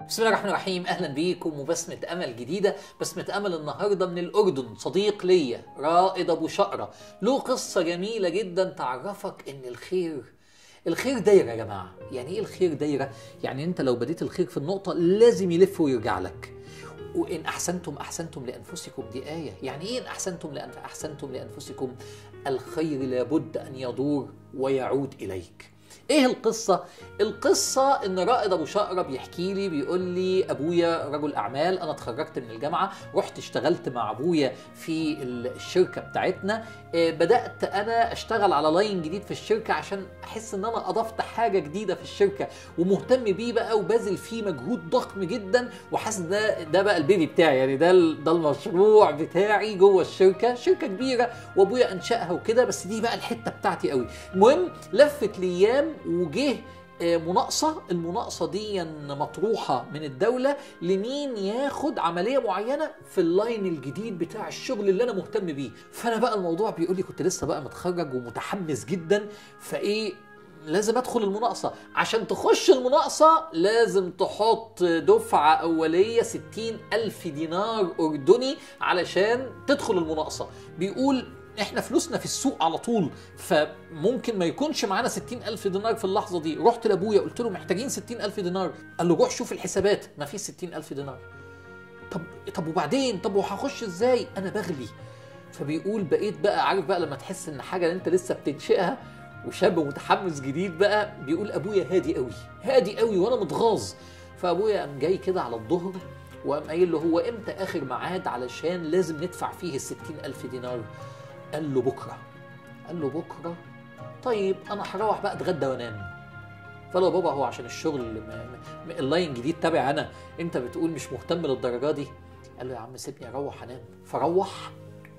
بسم الله الرحمن الرحيم اهلا بيكم وبسمة امل جديدة بسمة امل النهاردة من الاردن صديق ليا رائد ابو شقرة له قصة جميلة جدا تعرفك ان الخير الخير دايرة يا جماعة يعني ايه الخير دايرة يعني انت لو بديت الخير في النقطة لازم يلف ويرجع لك وإن أحسنتم أحسنتم لأنفسكم دي آية يعني إيه إن أحسنتم لأن أحسنتم لأنفسكم الخير لابد أن يدور ويعود إليك ايه القصه القصه ان رائد ابو شقره بيحكي لي بيقول لي ابويا رجل اعمال انا اتخرجت من الجامعه رحت اشتغلت مع ابويا في الشركه بتاعتنا آه، بدات انا اشتغل على لاين جديد في الشركه عشان احس ان انا اضفت حاجه جديده في الشركه ومهتم بيه بقى وبذل فيه مجهود ضخم جدا وحاسس ده ده بقى البيبي بتاعي يعني ده ال- ده المشروع بتاعي جوه الشركه شركه كبيره وابويا انشاها وكده بس دي بقى الحته بتاعتي قوي المهم لفت الايام وجه آه، مناقصة المناقصة دي مطروحة من الدولة لمين ياخد عملية معينة في اللاين الجديد بتاع الشغل اللي أنا مهتم بيه فأنا بقى الموضوع بيقول لي كنت لسه بقى متخرج ومتحمس جدا فإيه لازم ادخل المناقصة عشان تخش المناقصة لازم تحط دفعة أولية 60 ألف دينار أردني علشان تدخل المناقصة بيقول احنا فلوسنا في السوق على طول فممكن ما يكونش معانا 60 ألف دينار في اللحظة دي رحت لأبويا قلت له محتاجين 60 ألف دينار قال له روح شوف الحسابات ما فيش 60 ألف دينار طب طب وبعدين طب وهخش ازاي انا بغلي فبيقول بقيت بقى عارف بقى لما تحس ان حاجه انت لسه بتنشئها وشاب متحمس جديد بقى بيقول ابويا هادي قوي هادي قوي وانا متغاظ فابويا قام جاي كده على الظهر وقام قايل له هو امتى اخر ميعاد علشان لازم ندفع فيه ال 60 الف دينار قال له بكره قال له بكره طيب انا هروح بقى اتغدى وانام فقال له يا بابا هو عشان الشغل ما ما اللاين جديد تابع انا انت بتقول مش مهتم للدرجه دي قال له يا عم سيبني اروح انام فروح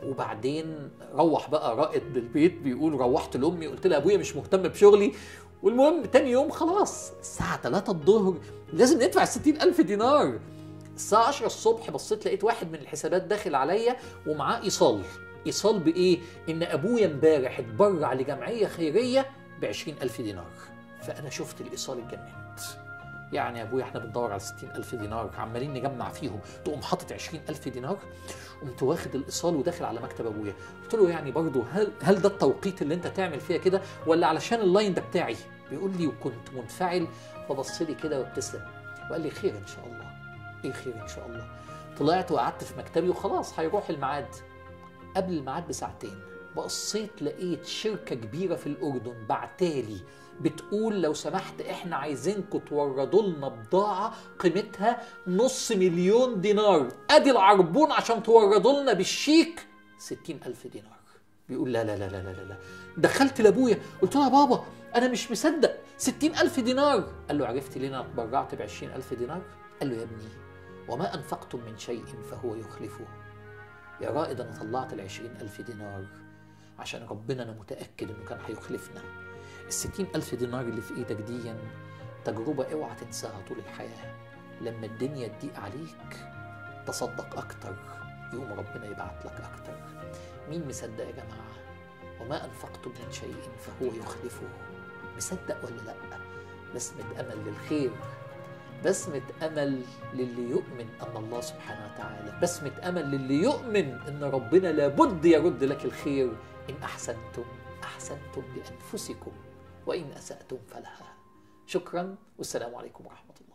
وبعدين روح بقى رائد بالبيت بيقول روحت لامي قلت لها ابويا مش مهتم بشغلي والمهم تاني يوم خلاص الساعة 3 الظهر لازم ندفع 60 ألف دينار الساعة 10 الصبح بصيت لقيت واحد من الحسابات داخل عليا ومعاه إيصال إيصال بإيه؟ إن أبويا امبارح اتبرع لجمعية خيرية ب 20 ألف دينار فأنا شفت الإيصال اتجننت يعني يا ابويا احنا بندور على 60 ألف دينار عمالين نجمع فيهم تقوم حاطط 20 ألف دينار قمت واخد الايصال وداخل على مكتب ابويا قلت له يعني برضه هل هل ده التوقيت اللي انت تعمل فيها كده ولا علشان اللاين ده بتاعي بيقول لي وكنت منفعل فبص لي كده وابتسم وقال لي خير ان شاء الله ايه خير ان شاء الله طلعت وقعدت في مكتبي وخلاص هيروح الميعاد قبل الميعاد بساعتين بصيت لقيت شركة كبيرة في الأردن بعتالي بتقول لو سمحت احنا عايزينكم توردوا لنا بضاعة قيمتها نص مليون دينار ادي العربون عشان توردوا لنا بالشيك ستين ألف دينار بيقول لا لا لا لا لا لا دخلت لابويا قلت له يا بابا انا مش مصدق ستين ألف دينار قال له عرفت ليه انا اتبرعت بعشرين ألف دينار قال له يا ابني وما أنفقتم من شيء فهو يخلفه يا رائد انا طلعت العشرين ألف دينار عشان ربنا انا متأكد انه كان هيخلفنا الستين ألف دينار اللي في ايدك دي تجربة اوعى تنساها طول الحياة لما الدنيا تضيق عليك تصدق أكتر يقوم ربنا يبعت لك أكتر مين مصدق يا جماعة وما أنفقتم من شيء فهو يخلفه مصدق ولا لأ بسمة أمل للخير بسمة أمل للي يؤمن أن الله سبحانه وتعالى بسمة أمل للي يؤمن أن ربنا لابد يرد لك الخير إن أحسنتم أحسنتم لأنفسكم وإن أسأتم فلها شكرا والسلام عليكم ورحمة الله